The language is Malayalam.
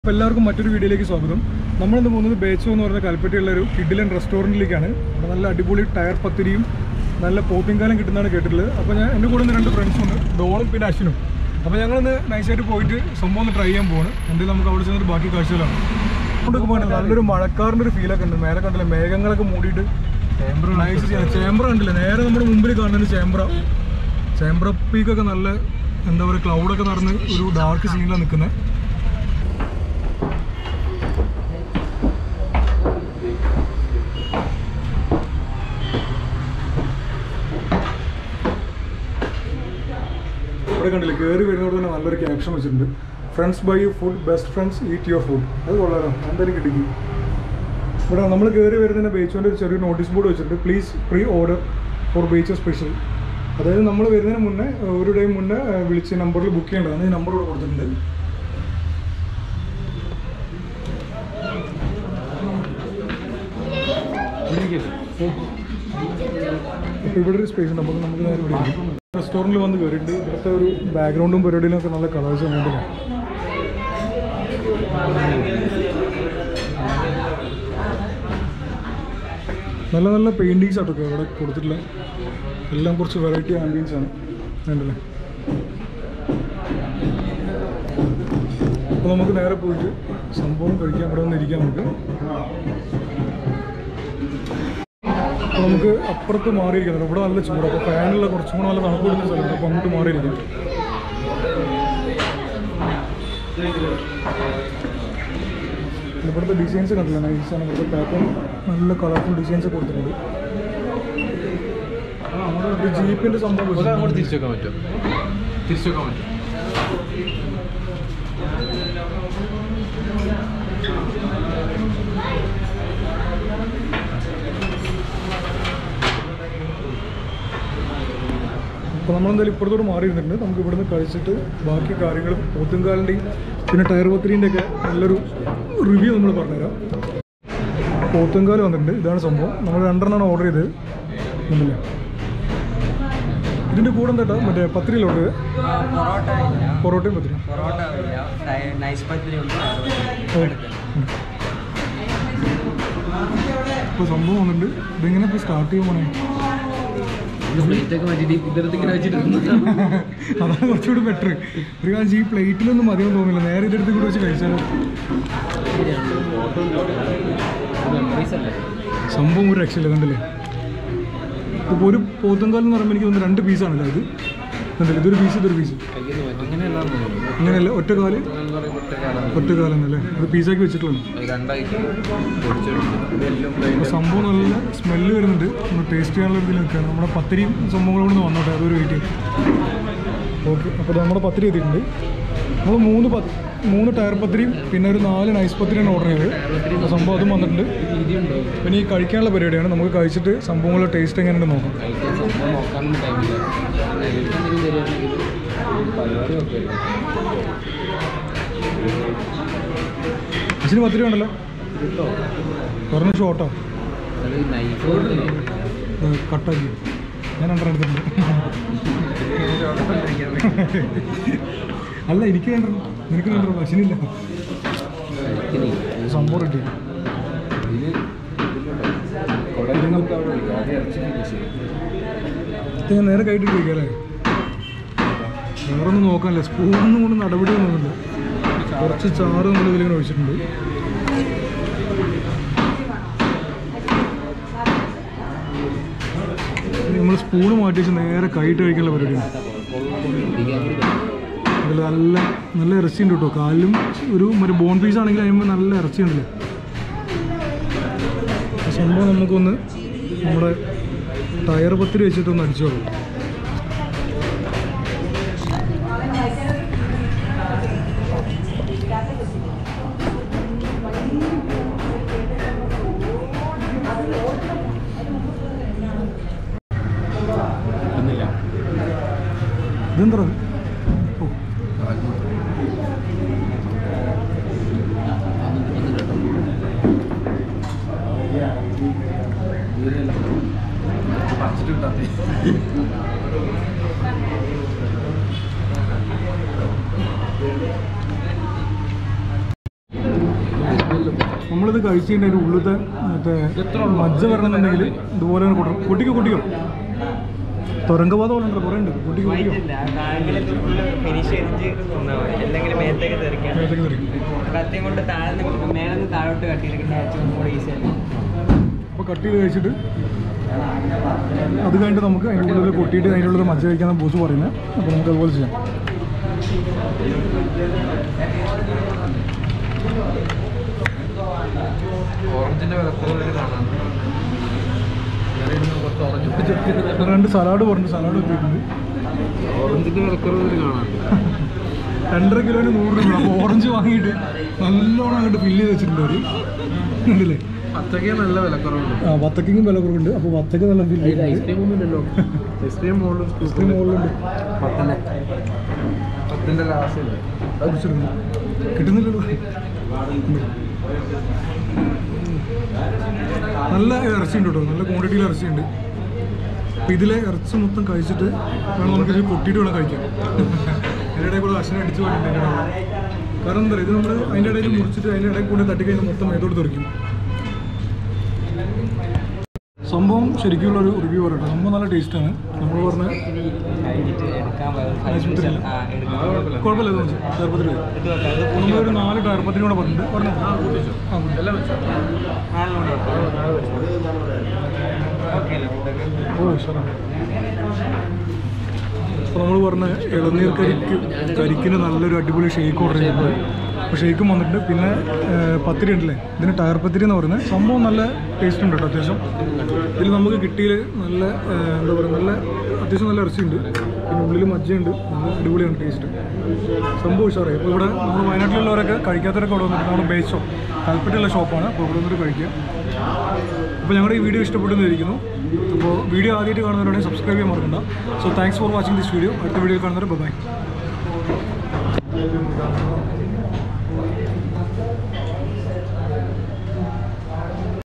അപ്പോൾ എല്ലാവർക്കും മറ്റൊരു വീഡിയോയിലേക്ക് സ്വാഗതം നമ്മളിന്ന് പോകുന്നത് ബേച്ചോ എന്ന് പറയുന്ന കൽപ്പറ്റയുള്ള ഒരു കിഡിലൻ റെസ്റ്റോറൻറ്റിലേക്കാണ് അവിടെ നല്ല അടിപൊളി ടയർ പത്തിരിയും നല്ല പോത്തിങ്കാലം കിട്ടുന്നതാണ് കേട്ടിട്ടുള്ളത് അപ്പോൾ ഞാൻ എൻ്റെ കൂടെ നിന്ന് രണ്ട് ഫ്രണ്ട്സും ഉണ്ട് ഡോളും പിന്നെ അശ്വിനും അപ്പോൾ ഞങ്ങളിന്ന് നൈസായിട്ട് പോയിട്ട് സംഭവം ഒന്ന് ട്രൈ ചെയ്യാൻ പോവാണ് എന്തെങ്കിലും നമുക്ക് അവിടെ ചെന്നിട്ട് ബാക്കി കാഴ്ചകളാണ് കൊണ്ടൊക്കെ പോകണം നല്ലൊരു മഴക്കാറിൻ്റെ ഒരു ഫീലൊക്കെ ഉണ്ട് മേലെ കണ്ടില്ല മേഘങ്ങളൊക്കെ മൂടിയിട്ട് നൈസ് ചേംബ്ര കണ്ടില്ല നേരെ നമ്മുടെ മുമ്പിൽ കാണുന്നത് ചേംബ്ര ചേംബ്ര പീക്കൊക്കെ നല്ല എന്താ പറയുക ക്ലൗഡൊക്കെ നടന്ന് ഒരു ഡാർക്ക് സീനിലാണ് നിൽക്കുന്നത് ഇവിടെ കണ്ടില്ല കയറി വരുന്നതോട് തന്നെ നല്ലൊരു ക്യാപ്ഷൻ വെച്ചിട്ടുണ്ട് friends buy you food best friends eat your food അത് കൊള്ളാലോ എന്തായാലും കിട്ടിക്കും ഇവിടെ നമ്മൾ കയറി വരുന്നതിന് ബേച്ചോൻ്റെ ഒരു ചെറിയ നോട്ടീസ് ബോർഡ് വെച്ചിട്ടുണ്ട് പ്ലീസ് പ്രീ ഓർഡർ ഫോർ ബേച്ചോ സ്പെഷ്യൽ അതായത് നമ്മൾ വരുന്നതിന് മുന്നേ ഏഹ്, ഒരു ഡേ മുന്നേ ഏഹ്, വിളിച്ച് നമ്പറിൽ ബുക്ക് ചെയ്യേണ്ടതാണ് ഈ നമ്പർ ഇവിടെ കൊടുത്തിട്ടുണ്ട് അപ്പോൾ ഇവിടെ ഒരു സ്പേസ് ഉണ്ട് അപ്പോൾ നമുക്ക് നേരെ ഇവിടെ റെസ്റ്റോറൻറ്റിൽ വന്ന് കയറിയിട്ട് ഇവിടുത്തെ ഒരു ബാക്ക്ഗ്രൗണ്ടും പരിപാടിയിലൊക്കെ നല്ല കളേഴ്സ് കണ്ടില്ല നല്ല നല്ല പെയിൻറ്റിങ്സ് ആട്ടൊക്കെ ഇവിടെ കൊടുത്തിട്ടില്ല എല്ലാം കുറച്ച് വെറൈറ്റി ആംബിയൻസ് ആണ് കണ്ടില്ലേ അപ്പോൾ നമുക്ക് നേരെ പോയിട്ട് സംഭവം കഴിക്കാൻ ഇവിടെ വന്ന് ഇരിക്കാം നമുക്ക് അപ്പോൾ നമുക്ക് അപ്പുറത്ത് മാറിയിരിക്കുന്നത് ഇവിടെ നല്ല ചൂട് അപ്പോൾ ഫാനുള്ള കുറച്ചും കൂടെ നല്ല തണുപ്പ് കിട്ടുന്ന സ്ഥലമുണ്ട് അപ്പോൾ അങ്ങോട്ട് മാറിയിരിക്കാം ഇവിടുത്തെ ഡിസൈൻസ് കണ്ടില്ല നൈസാണ് ഇവിടുത്തെ പാറ്റേൺ നല്ല കളർഫുൾ ഡിസൈൻസ് കൊടുത്തിട്ടുണ്ട് ഒരു ജീപ്പിൻ്റെ സംഭവം നമുക്ക് അങ്ങോട്ട് വെച്ചിട്ടുണ്ട്. തിരിച്ചു വെക്കാൻ പറ്റുമോ തിരിച്ചു വെക്കാൻ പറ്റും അപ്പോൾ നമ്മളെന്തായാലും ഇപ്പുറത്തോട്ട് മാറി ഇരുന്നിട്ടുണ്ട് നമുക്ക് ഇവിടുന്ന് കഴിച്ചിട്ട് ബാക്കി കാര്യങ്ങളും പോത്തുംകാലിൻ്റെയും പിന്നെ ടയർ പത്തിരിൻ്റെ ഒക്കെ നല്ലൊരു റിവ്യൂ നമ്മൾ പറഞ്ഞുതരാം പോത്തുംകാല് വന്നിട്ടുണ്ട് ഇതാണ് സംഭവം നമ്മൾ രണ്ടെണ്ണമാണ് ഓർഡർ ചെയ്തത് ഒന്നില്ല ഇതിൻ്റെ കൂടെ എന്താ മറ്റേ പത്തിരിയിലോട്ട് പൊറോട്ട ഇല്ല പൊറോട്ടയും പത്തിരി പൊറോട്ട ഇല്ല ടയ- നൈസ് പത്തിരി ഉണ്ട് ഇപ്പോൾ സംഭവം വന്നിട്ടുണ്ട് ഇതെങ്ങനെ ഇപ്പോൾ സ്റ്റാർട്ട് ചെയ്യാൻ പോണേ പ്ലേറ്റ് ഒക്കെ മാറ്റിട്ട് ഇതെടുത്ത് ഇങ്ങനെ വെച്ചിട്ടുണ്ട് അതാണ് കുറച്ചുകൂടി ബെറ്റർ ഒരു കാര്യം ഈ പ്ലേറ്റിലൊന്നും മതിയെന്ന് തോന്നുന്നില്ല നേരെ ഇതെടുത്ത് കൂടെ വെച്ച് കഴിച്ചാൽ മെമ്മറീസ് അല്ലേ സംഭവം ഒരു രക്ഷയില്ല കണ്ടില്ലേ ഇപ്പോൾ ഒരു പോത്തുംകാലം എന്ന് പറയുമ്പോൾ എനിക്ക് തോന്നുന്നു രണ്ട് പീസാണല്ലോ ഇത് കണ്ടില്ലേ ഇതൊരു പീസ് ഇതൊരു പീസ് കഴിക്കുന്നു പറ്റും അങ്ങനെയല്ല തോന്നുന്നു അങ്ങനെയല്ല ഒറ്റ കാല് എന്ന് പറയുമ്പോൾ ഒറ്റ കാലം ഒറ്റ കാലം എന്നല്ലേ അത് പീസാക്കി വെച്ചിട്ടുള്ളൂ രണ്ടായിട്ട് പൊടിച്ചെടുക്കും ഇതെല്ലാം അപ്പോൾ സംഭവം നല്ല സ്മെല്ല് വരുന്നുണ്ട് ഒന്ന് ടേസ്റ്റ് ചെയ്യാനുള്ള ഇതിൽ നിൽക്കുകയാണ് നമ്മുടെ പത്തിരിയും സംഭവങ്ങളും കൂടെ ഒന്ന് വന്നോട്ടെ അതൊരു വെയിറ്റ് ഓക്കെ അപ്പോൾ നമ്മുടെ പത്തിരി എത്തിയിട്ടുണ്ട് നമ്മൾ മൂന്ന് പത്ത് മൂന്ന് ടയർ പത്തിരിയും പിന്നെ ഒരു നാല് നൈസ് പത്തിരിയാണ് ഓർഡർ ചെയ്തത് അപ്പോൾ സംഭവം അതും വന്നിട്ടുണ്ട് രീതി ഉണ്ടാവും പിന്നെ ഈ കഴിക്കാനുള്ള പരിപാടിയാണ് നമുക്ക് കഴിച്ചിട്ട് സംഭവങ്ങളുടെ ടേസ്റ്റ് എങ്ങനെയുണ്ട് നോക്കാം കഴിക്കാൻ സംഭവം നോക്കാനൊന്നും ടൈമില്ല എനിക്ക് എന്തെങ്കിലും തരികയാണെങ്കിൽ പരിപാടി ഒക്കെ ഇതിന് പത്തിരി വേണ്ടല്ലോ കിട്ടോ പറഞ്ഞ ഷോട്ടോ അത് നൈഫ് കൊണ്ടല്ലേ കട്ടാക്കി ഞാൻ രണ്ടെണ്ണം എടുത്തിട്ടുണ്ട് അല്ല എനിക്ക് രണ്ടെണ്ണം നിനക്ക് രണ്ടെണ്ണം അശ്വിനില്ല കഴിക്കുന്നേ സംഭവം റെഡി ഇതിന് കൊടലിനൊക്കെ അവിടെ വിളിക്കാം അത് ഇറച്ചി ഫിനിഷ് ഇത് ഞാൻ നേരെ കൈയിട്ട് കഴിക്കാം അല്ലേ വേറെ ഒന്നും നോക്കാനില്ല സ്പൂണൊന്നും കൊണ്ട് നടപടി ഒന്നുമില്ല കുറച്ച് ചാറ് നമ്മൾ ഇതിലിങ്ങനെ ഒഴിച്ചിട്ടുണ്ട് നമ്മൾ സ്പൂണ് മാറ്റി വെച്ച് നേരെ കൈയിട്ട് കഴിക്കാനുള്ള പരിപാടിയാണ് അതിൽ നല്ല നല്ല ഇറച്ചി ഉണ്ട് കേട്ടോ കാലിലും ഒരു മറ്റേ ബോൺ പീസ് ആണെങ്കിൽ അതിന് നല്ല ഇറച്ചി ഉണ്ടല്ലേ ആ സംഭവം നമുക്കൊന്ന് നമ്മുടെ ടയർ പത്തിരി വെച്ചിട്ടൊന്ന് അടിച്ചു നോക്കാം കിട്ടുന്നില്ല ഇതെന്താ ഓ പറിച്ചിട്ട് കിട്ടാത്ത നമ്മളിത് കഴിച്ചതിൻ്റെ ഒരു ഉള്ളിലത്തെ മറ്റേ മജ്ജ വരണമെന്നുണ്ടെങ്കിൽ ഇതുപോലെ തന്നെ കൂട്ടണം പൊട്ടിക്കോ പൊട്ടിക്കോ തുരങ്കപാത പോലെ ഉണ്ടല്ലോ കുറേ ഉണ്ട് പൊട്ടിക്കോ പൊട്ടിക്കോ ഫിനിഷ് ചെയ്തിട്ട് തിന്നാ മതി അല്ലെങ്കിൽ മേത്തേക്ക് തെറിക്കാം മേത്തേക്ക് തെറിക്കും. കത്തിയും കൊണ്ട് താഴെ മേലെ താഴോട്ട് കട്ടിയിലേക്ക് കൂടെ ഈസി ആയിട്ട് അപ്പോൾ കട്ട് ചെയ്ത് കഴിച്ചിട്ട് അത് കഴിഞ്ഞിട്ട് നമുക്ക് അതിൻ്റെ ഉള്ളിൽ കൊട്ടിയിട്ട് അതിൻ്റെ ഉള്ളിൽ മജ്ജ കഴിക്കാൻ ബോസ് പറയുന്നത് അപ്പോൾ നമുക്ക് അതുപോലെ ചെയ്യാം ഓറഞ്ചിന്റെ വിലക്കുറവ് കാണാൻ കുറച്ച് ഓറഞ്ച് രണ്ട് സലാഡ് പറഞ്ഞു സലാഡ് വെച്ചിട്ടുണ്ട് ഓറഞ്ചിന്റെ വിലക്കുറവ് കാണാൻ രണ്ടര കിലോന് നൂറ് രൂപ അപ്പോൾ ഓറഞ്ച് വാങ്ങിയിട്ട് നല്ലോണം അങ്ങോട്ട് ഫില്ല് ചെയ്ത് വെച്ചിട്ടുണ്ട് അവർ ഉണ്ടല്ലേ പച്ചയ്ക്ക് നല്ല വിലക്കുറവുണ്ട് ആ വത്തക്കും വില കുറവുണ്ട് അപ്പോൾ വത്തക്ക് നല്ല ഫില്ല് ചെയ്തിട്ടുണ്ട് ഐസ്ക്രീം ഒന്നും ഇല്ലല്ലോ ഐസ്ക്രീം മുകളിൽ ഇത്രയും മുകളിലുണ്ട് പത്തിന്റെ പത്തിന്റെ ലാസ്റ്റ് ഇല്ലേ അത് കുടിച്ചിരുന്നു കിട്ടുന്നില്ലല്ലോ നല്ല ഇറച്ചി ഉണ്ട് കേട്ടോ നല്ല ക്വാണ്ടിറ്റിയിൽ ഇറച്ചിയുണ്ട് അപ്പോൾ ഇതിലെ ഇറച്ചി മൊത്തം കഴിച്ചിട്ട് വേണം നമുക്ക് ഇത് കൊട്ടിയിട്ട് വേണം കഴിക്കാൻ അതിൻ്റെ ഇടയിൽ കൂടെ അശ്വിനെ അടിച്ചു പോയിട്ടുണ്ട് കാരണം എന്താ പറയുക ഇത് നമ്മൾ അതിൻ്റെ ഇടയിൽ മുറിച്ചിട്ട് അതിൻ്റെ ഇടയിൽ കൂടെ തട്ടി കഴിഞ്ഞാൽ മൊത്തം മേത്തോട്ട് തെറിക്കും സംഭവം ശരിക്കുള്ള ഒരു റിവ്യൂ പറയട്ടെ സംഭവം നല്ല ടേസ്റ്റാണ് നമ്മൾ പറഞ്ഞ കഴിഞ്ഞിട്ട് എടുക്കാൻ ആശുപത്രി ഇല്ല. ആ എടുക്കാം കുഴപ്പമില്ല തോന്നി ചെറുപ്പത്തിൽ ഇത് വെക്കാം ഇത് നമ്മളൊരു നാല് ടയർ പത്തിന് കൂടെ പറഞ്ഞിട്ട് പറഞ്ഞോ ആ കൂട്ടി. എല്ലാം വെച്ചോ നാലിനോട് ഓക്കെ അല്ലേ ഓ ഉഷാറാണ് അപ്പോൾ നമ്മൾ പറഞ്ഞ ഇളനീർ കരിക്ക് കരിക്കിന് നല്ലൊരു അടിപൊളി ഷേക്ക് ഓർഡർ ചെയ്തിട്ടുണ്ട് അപ്പോൾ ഷേക്കും വന്നിട്ടുണ്ട് പിന്നെ ഏർ, പത്തിരി ഉണ്ടല്ലേ ഇതിന് ടയർ പത്തിരി എന്ന് പറയുന്നത് സംഭവം നല്ല ടേസ്റ്റ് ഉണ്ട് കേട്ടോ അത്യാവശ്യം ഇതിൽ നമുക്ക് കിട്ടിയത് നല്ല ഏർ, എന്താ പറയുക നല്ല അത്യാവശ്യം നല്ല ഇറച്ചിയുണ്ട് പിന്നെ ഉള്ളിൽ മജ്ജയുണ്ട് നല്ല അടിപൊളിയാണ് ടേസ്റ്റ് സംഭവം ഉഷാറായി അപ്പോൾ ഇവിടെ നമ്മൾ വയനാട്ടിലുള്ളവരൊക്കെ കഴിക്കാത്തവരൊക്കെ ഇവിടെ വന്നിട്ട് നമ്മുടെ ബേസ് ഷോപ്പ് കൽപ്പറ്റയുള്ള ഷോപ്പാണ് അപ്പോൾ ഇവിടെ വന്നിട്ട് കഴിക്കുക അപ്പോൾ ഞങ്ങളുടെ ഈ വീഡിയോ ഇഷ്ടപ്പെട്ടെന്നിരിക്കുന്നു അപ്പോൾ വീഡിയോ ആദ്യമായിട്ട് കാണുന്നവരാണെങ്കിൽ സബ്സ്ക്രൈബ് ചെയ്യാൻ മറക്കണ്ട so thanks for watching this video അടുത്ത വീഡിയോ കാണുന്നവരെ ബൈ